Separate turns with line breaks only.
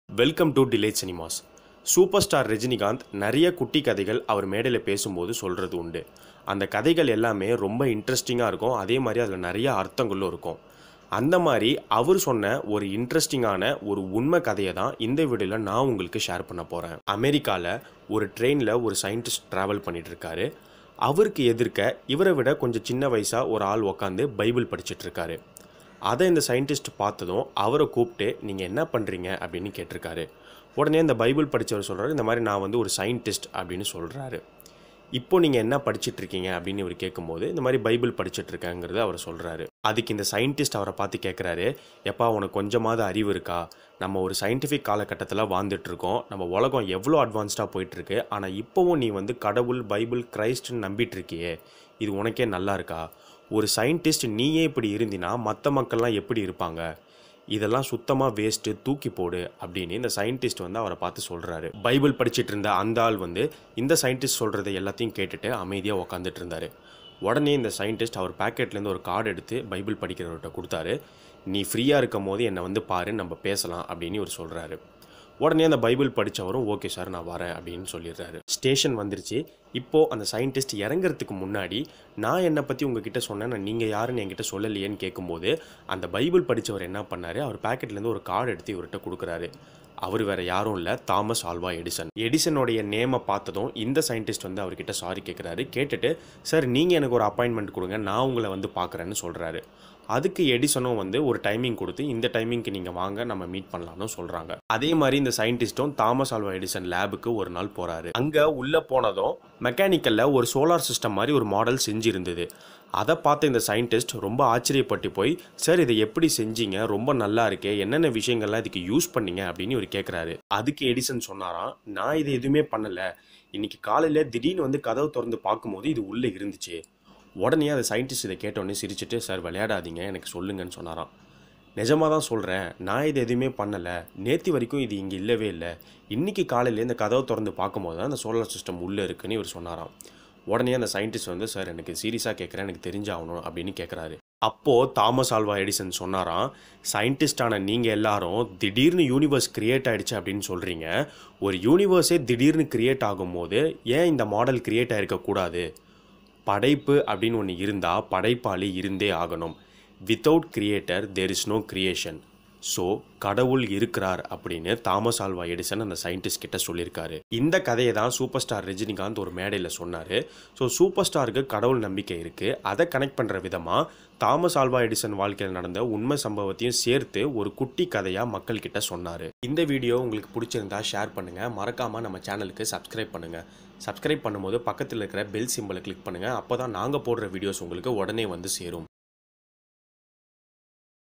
welcome to delight cinemas super star Rajinikanth நிறைய குட்டி கதைகள் அவர் மேடையில் பேசும்போது சொல்கிறது உண்டு அந்த கதைகள் எல்லாமே ரொம்ப இன்ட்ரெஸ்டிங்காக இருக்கும் அதே மாதிரி அதில் நிறைய அர்த்தங்களும் இருக்கும் அந்த மாதிரி அவர் சொன்ன ஒரு இன்ட்ரெஸ்டிங்கான ஒரு உண்மை கதையை தான் இந்த வீடியோவில் நான் உங்களுக்கு ஷேர் பண்ண போகிறேன் அமெரிக்காவில் ஒரு ட்ரெயினில் ஒரு சயின்டிஸ்ட் ட்ராவல் பண்ணிட்டு இருக்காரு அவருக்கு எதிர்க்க இவரை விட கொஞ்சம் சின்ன வயசாக ஒரு ஆள் உக்காந்து பைபிள் படிச்சிட்டு இருக்காரு அதை இந்த சயின்டிஸ்ட் பார்த்ததும் அவரை கூப்பிட்டு நீங்கள் என்ன பண்ணுறீங்க அப்படின்னு கேட்டிருக்காரு உடனே இந்த பைபிள் படித்தவர் சொல்கிறாரு இந்த மாதிரி நான் வந்து ஒரு சயின்டிஸ்ட் அப்படின்னு சொல்கிறாரு இப்போ நீங்கள் என்ன படிச்சிட்டு இருக்கீங்க அப்படின்னு இவர் கேட்கும்போது இந்த மாதிரி பைபிள் படிச்சிட்டு இருக்கேங்கிறது அவர் சொல்கிறாரு அதுக்கு இந்த சயின்டிஸ்ட் அவரை பார்த்து கேட்குறாரு எப்பா உனக்கு கொஞ்சமாவது அறிவு இருக்கா நம்ம ஒரு சயின்டிஃபிக் காலகட்டத்தில் வாழ்ந்துட்டு இருக்கோம் நம்ம உலகம் எவ்வளோ அட்வான்ஸ்டாக போயிட்டுருக்கு ஆனால் இப்போவும் நீ வந்து கடவுள் பைபிள் கிரைஸ்ட்னு நம்பிட்டு இருக்கியே இது உனக்கே நல்லா இருக்கா ஒரு சயின்டிஸ்ட் நீயே இப்படி இருந்தினா மற்ற மக்கள்லாம் எப்படி இருப்பாங்க இதெல்லாம் சுத்தமாக வேஸ்ட்டு தூக்கி போடு அப்படின்னு இந்த சயின்டிஸ்ட் வந்து அவரை பார்த்து சொல்கிறாரு பைபிள் படிச்சிட்டு இருந்த அந்த ஆள் வந்து இந்த சயின்டிஸ்ட் சொல்கிறத எல்லாத்தையும் கேட்டுட்டு அமைதியாக உக்காந்துட்டு இருந்தார் உடனே இந்த சயின்டிஸ்ட் அவர் பாக்கெட்லேருந்து ஒரு கார்டு எடுத்து பைபிள் படிக்கிறவர்கிட்ட கொடுத்தாரு நீ ஃப்ரீயாக இருக்கும் போது என்னை வந்து பாரு நம்ம பேசலாம் அப்படின்னு இவர் சொல்கிறாரு உடனே அந்த பைபிள் படித்தவரும் ஓகே சார் நான் வரேன் அப்படின்னு சொல்லிடுறாரு ஸ்டேஷன் வந்துருச்சு இப்போது அந்த சயின்டிஸ்ட் இறங்குறதுக்கு முன்னாடி நான் என்னை பற்றி உங்ககிட்ட சொன்னேன் நான் நீங்கள் யாருன்னு என்கிட்ட சொல்லலையேன்னு கேட்கும்போது அந்த பைபிள் படித்தவர் என்ன பண்ணார் அவர் பாக்கெட்லேருந்து ஒரு கார்டு எடுத்து இவர்கிட்ட கொடுக்குறாரு அவர் வேற யாரும் இல்லை தாமஸ் ஆல்வா எடிசன் எடிசனுடைய நேமை பார்த்ததும் இந்த சயின்டிஸ்ட் வந்து அவர்கிட்ட சாரி கேட்குறாரு கேட்டுட்டு சார் நீங்கள் எனக்கு ஒரு அப்பாயின்மெண்ட் கொடுங்க நான் உங்களை வந்து பார்க்குறேன்னு சொல்கிறாரு அதுக்கு எடிசனும் வந்து ஒரு டைமிங் கொடுத்து இந்த டைமிங்க்கு நீங்கள் வாங்க நம்ம மீட் பண்ணலாம்னு சொல்கிறாங்க அதே மாதிரி இந்த சயின்டிஸ்ட்டும் தாமஸ் ஆல்வா எடிசன் லேபுக்கு ஒரு நாள் போகிறாரு அங்கே உள்ளே போனதும் மெக்கானிக்கலில் ஒரு சோலார் சிஸ்டம் மாதிரி ஒரு மாடல் செஞ்சிருந்தது அதை பார்த்த இந்த சயின்டிஸ்ட் ரொம்ப ஆச்சரியப்பட்டு போய் சார் இதை எப்படி செஞ்சீங்க ரொம்ப நல்லா இருக்கே என்னென்ன விஷயங்கள்லாம் இதுக்கு யூஸ் பண்ணீங்க அப்படின்னு இவர் கேட்குறாரு அதுக்கு எடிசன் சொன்னாராம் நான் இது எதுவுமே பண்ணலை இன்னைக்கு காலையில் திடீர்னு வந்து கதவு திறந்து பார்க்கும்போது இது உள்ளே இருந்துச்சு உடனே அந்த சயின்டிஸ்ட் இதை கேட்டோடனே சிரிச்சிட்டு சார் விளையாடாதீங்க எனக்கு சொல்லுங்கன்னு சொன்னாராம் நிஜமாக தான் சொல்கிறேன் நான் இது எதுவுமே பண்ணலை நேற்று வரைக்கும் இது இங்கே இல்லவே இல்லை இன்றைக்கி காலையில் இந்த கதவை திறந்து பார்க்கும்போது தான் அந்த சோலார் சிஸ்டம் உள்ளே இருக்குன்னு இவர் சொன்னாராம் உடனே அந்த சயின்டிஸ்ட் வந்து சார் எனக்கு சீரியஸாக கேட்குறேன் எனக்கு தெரிஞ்சாகணும் அப்படின்னு கேட்குறாரு அப்போது தாமஸ் ஆல்வா எடிசன் சொன்னாராம் சயின்டிஸ்டான நீங்கள் எல்லாரும் திடீர்னு யூனிவர்ஸ் கிரியேட் ஆயிடுச்சு அப்படின்னு சொல்கிறீங்க ஒரு யூனிவர்ஸே திடீர்னு கிரியேட் ஆகும்போது ஏன் இந்த மாடல் கிரியேட் ஆகிருக்கக்கூடாது படைப்பு அப்படின்னு ஒன்று இருந்தால் படைப்பாளி இருந்தே ஆகணும் without creator there is no creation so கடவுள் இருக்கிறார் அப்படின்னு தாமஸ் ஆல்வா எடிசன் அந்த சயின்டிஸ்ட் கிட்ட சொல்லியிருக்காரு இந்த கதையை தான் சூப்பர் ஸ்டார் ரஜினிகாந்த் ஒரு மேடையில் சொன்னார் ஸோ சூப்பர் ஸ்டாருக்கு கடவுள் நம்பிக்கை இருக்குது அதை கனெக்ட் பண்ணுற விதமாக தாமஸ் ஆல்வா எடிசன் வாழ்க்கையில் நடந்த உண்மை சம்பவத்தையும் சேர்த்து ஒரு குட்டி கதையாக மக்கள்கிட்ட சொன்னார் இந்த வீடியோ உங்களுக்கு பிடிச்சிருந்தா ஷேர் பண்ணுங்கள் மறக்காமல் நம்ம சேனலுக்கு சப்ஸ்கிரைப் பண்ணுங்கள் சப்ஸ்கிரைப் பண்ணும்போது பக்கத்தில் இருக்கிற பெல் சிம்பிளை கிளிக் பண்ணுங்கள் அப்போ தான் நாங்கள் போடுற வீடியோஸ் உங்களுக்கு உடனே வந்து சேரும்